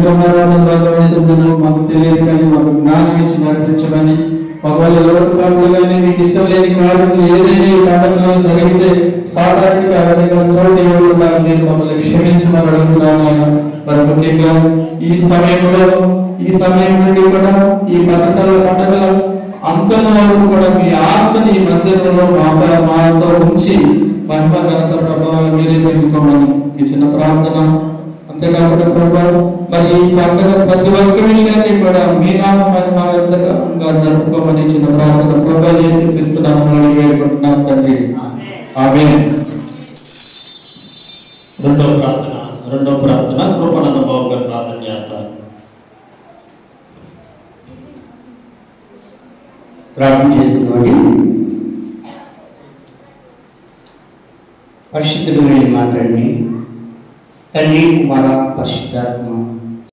విగ్రహారాధనలో మాకు తెలియదు కానీ మాకు జ్ఞానం ఇచ్చి నడిపించమని ఒకవేళ లోటుపాట్లు కానీ మీకు ఇష్టం లేని కార్యములు ఏదైనా ఈ పండుగలో జరిగితే సాధారణంగా అధిక చోటు ఇవ్వకుండా మీరు మమ్మల్ని క్షమించమని అడుగుతున్నాను ఆయన మరి ముఖ్యంగా ఈ సమయంలో ఈ సమయం నుండి కూడా ఈ పరసల పండుగల అంతం వరకు కూడా మీ ఆత్మని ఈ మందిరంలో మా మాతో ఉంచి మహిమ ఘనత ప్రభావాలు మీరే పెట్టుకోమని ఈ చిన్న ప్రార్థన అంతేకాకుండా ప్రభా మరి ఈ పండుగ ప్రతి ఒక్క విషయాన్ని కూడా మీ నామ మహిమగా జరుపుకోమని చిన్న ప్రార్థన ప్రభా చేసి క్రిస్తున్నామని వేడుకుంటున్నాం తండ్రి ఆమె రెండో ప్రార్థన రెండో ప్రార్థన కృపణన్న బాబు గారు ప్రార్థన చేస్తారు ప్రార్థన చేస్తున్నాడు పరిశుద్ధుడు మాట్లాడి తండ్రి కుమార పరిశుద్ధాత్మ